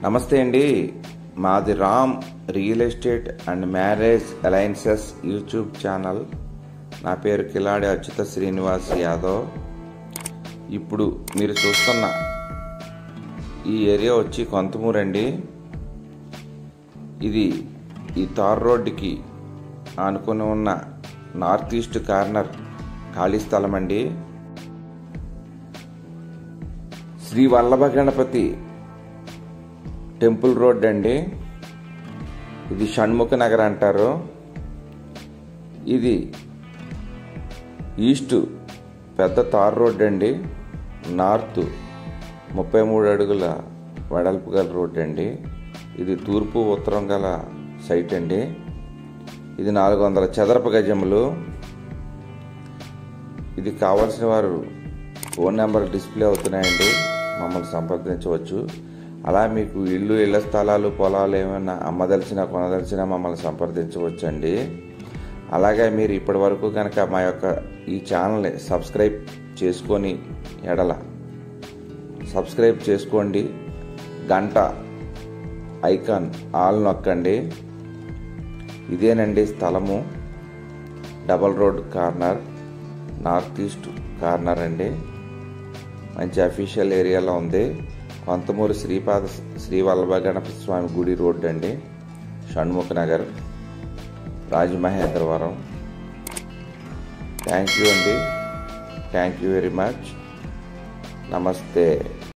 నమస్తే అండి మాది Ram real estate and marriage alliances YouTube channel నా పేరు కిలాడి అచ్యుత శ్రీనివాస్ యాదవ్ ఇప్పుడు మీరు చూస్తున్న ఈ ఏరియా వచ్చి కొంతమూరు అండి ఇది ఈ తార్ రోడ్డుకి ఆనుకొని ఉన్న నార్త్ ఈస్ట్ కార్నర్ ఖాళీ స్థలం అండి శ్రీ వల్లభ గణపతి టెంపుల్ రోడ్ అండి ఇది షణ్ముఖ నగర్ అంటారు ఇది ఈస్ట్ పెద్ద తార్ రోడ్ అండి నార్త్ ముప్పై మూడు అడుగుల వెడల్పు గల రోడ్ అండి ఇది తూర్పు ఉత్తరం గల సైట్ అండి ఇది నాలుగు వందల చదరపు గజములు ఇది కావాల్సిన వారు ఫోన్ నెంబర్ డిస్ప్లే అవుతున్నాయండి మమ్మల్ని సంప్రదించవచ్చు అలా మీకు ఇల్లు ఇళ్ల స్థలాలు పొలాలు ఏమైనా అమ్మదలిచినా కొనదలిచినా మమ్మల్ని సంప్రదించవచ్చండి అలాగే మీరు ఇప్పటి వరకు కనుక మా యొక్క ఈ ఛానల్ని సబ్స్క్రైబ్ చేసుకొని ఎడల సబ్స్క్రైబ్ చేసుకోండి గంట ఐకాన్ ఆల్ నొక్కండి ఇదేనండి స్థలము double road corner north east corner అండి మంచి అఫీషియల్ ఏరియాలో ఉంది కొంతమూరు శ్రీపాద శ్రీ వల్లభ గణపతి స్వామి గుడి రోడ్ అండి షణ్ముఖ నగర్ రాజమహేంద్రవరం థ్యాంక్ యూ అండి థ్యాంక్ యూ వెరీ మచ్ నమస్తే